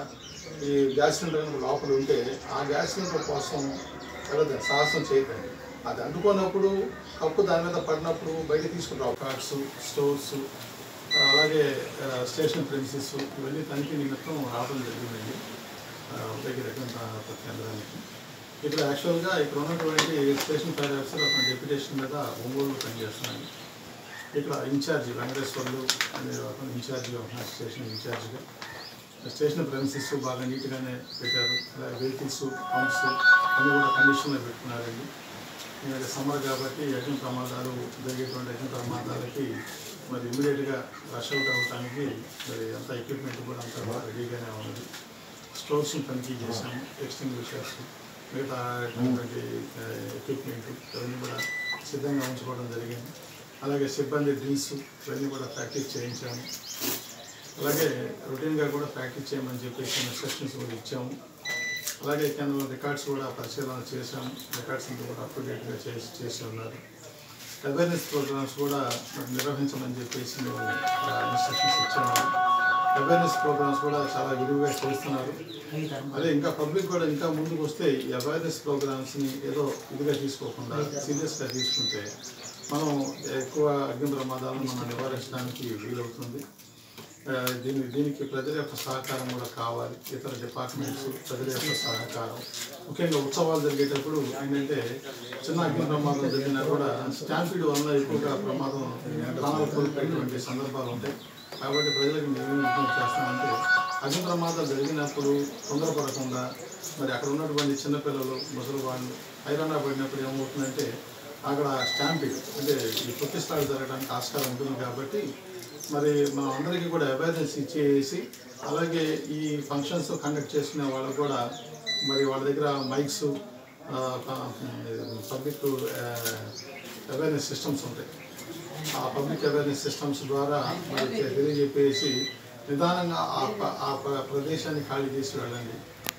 ఈ gas cylinder కనుక లోపల ఉంటే ఆ గ్యాస్ సిలిండర్ కోసం వెళ్ళదు సాహసం చేయకండి అది అందుకున్నప్పుడు కప్పు దాని మీద పడినప్పుడు బయట తీసుకుంటాం కార్డ్స్ స్టోర్స్ అలాగే ఆ, స్టేషన్ ప్రిన్సెస్ ఇవన్నీ తనిఖీ నిమిత్తం రావడం జరిగిందండి ఆ, ఉదయగిరి అగ్నిమాపక కేంద్రానికి ఇక్కడ యాక్చువల్గా ఇక్కడ ఉన్నటువంటి స్టేషన్ ఫైర్ ఆఫీసర్ అతని డెప్యుటేషన్ మీద ఒంగోలు పనిచేస్తున్నాను ఇక్కడ ఇన్ఛార్జి వెంకటేశ్వర్లు అనే అతను ఇన్ఛార్జిగా ఉంటున్నారు స్టేషన్ ఇన్ఛార్జిగా స్టేషన్ ప్రెమిసెస్ బాగా నీట్గానే పెట్టారు అలాగే వెహికల్స్ పంప్స్ అన్నీ కూడా కండిషన్లో పెట్టుకున్నారండి ఎందుకంటే సమ్మర్ కాబట్టి అగ్ని ప్రమాదాలు జరిగేటువంటి అగ్ని ప్రమాదాలకి మరి ఇమీడియట్గా రష్ అవుట్ అవ్వడానికి మరి అంత ఎక్విప్మెంట్ కూడా అంతా బాగా రెడీగానే ఉన్నది స్టోర్స్ని తనిఖీ చేశాము ఎక్స్టింగ్విషర్స్ మిగతా ఎక్విప్మెంట్ ఇవన్నీ కూడా సిద్ధంగా ఉంచుకోవడం జరిగింది అలాగే సిబ్బంది డ్రిల్స్ ఇవన్నీ కూడా ప్రాక్టీస్ చేయించాము అలాగే రొటీన్గా కూడా ప్రాక్టీస్ చేయమని చెప్పేసి ఇన్స్ట్రక్షన్స్ కూడా ఇచ్చాము అలాగే కేంద్రంలో రికార్డ్స్ కూడా పరిశీలన చేశాము రికార్డ్స్ అంతా కూడా అప్ టు డేట్గా చేసి చేసి ఉన్నారు అవేర్నెస్ ప్రోగ్రామ్స్ కూడా మరి నిర్వహించమని చెప్పేసి మేము ఇన్స్ట్రక్షన్స్ ఇచ్చాము అవేర్నెస్ ప్రోగ్రామ్స్ కూడా చాలా విరివిగా చేస్తున్నారు అదే ఇంకా పబ్లిక్ కూడా ఇంకా ముందుకు వస్తే ఈ అవేర్నెస్ ప్రోగ్రామ్స్ని ఏదో ఇదిగా తీసుకోకుండా సీరియస్గా తీసుకుంటే మనం ఎక్కువ అగ్ని ప్రమాదాలను మనం నివారించడానికి వీలవుతుంది ఆ, దీని దీనికి ప్రజల యొక్క సహకారం కూడా కావాలి ఇతర డిపార్ట్మెంట్స్ ప్రజల యొక్క సహకారం ముఖ్యంగా ఉత్సవాలు జరిగేటప్పుడు ఏంటంటే చిన్న అగ్ని ప్రమాదం జరిగినా కూడా స్టాంపిడ్ వల్ల ఎక్కువగా ప్రమాదం ప్రాణాలు కోల్పోయేటువంటి సందర్భాలు ఉంటాయి కాబట్టి ప్రజలకు మేము విజ్ఞప్తి చేస్తామంటే అగ్ని ప్రమాదాలు జరిగినప్పుడు తొందరపడకుండా మరి అక్కడ ఉన్నటువంటి చిన్నపిల్లలు ముసలి వాళ్ళు ఐరన్నా పడినప్పుడు ఏమవుతుందంటే అక్కడ స్టాంపింగ్ అంటే ఈ ప్రతిష్టాలు జరగడానికి ఆస్కారం ఉంటుంది కాబట్టి మరి మనం అందరికీ కూడా అవేర్నెస్ ఇచ్చేసి అలాగే ఈ ఫంక్షన్స్ కండక్ట్ చేసుకునే వాళ్ళకు కూడా మరి వాళ్ళ దగ్గర మైక్స్ పబ్లిక్ అవేర్నెస్ సిస్టమ్స్ ఉంటాయి ఆ పబ్లిక్ అవేర్నెస్ సిస్టమ్స్ ద్వారా మరి తెలియజెప్పేసి నిదానంగా ఆ ప- ఆ ప- ప్రదేశాన్ని ఖాళీ చేసి వెళ్ళండి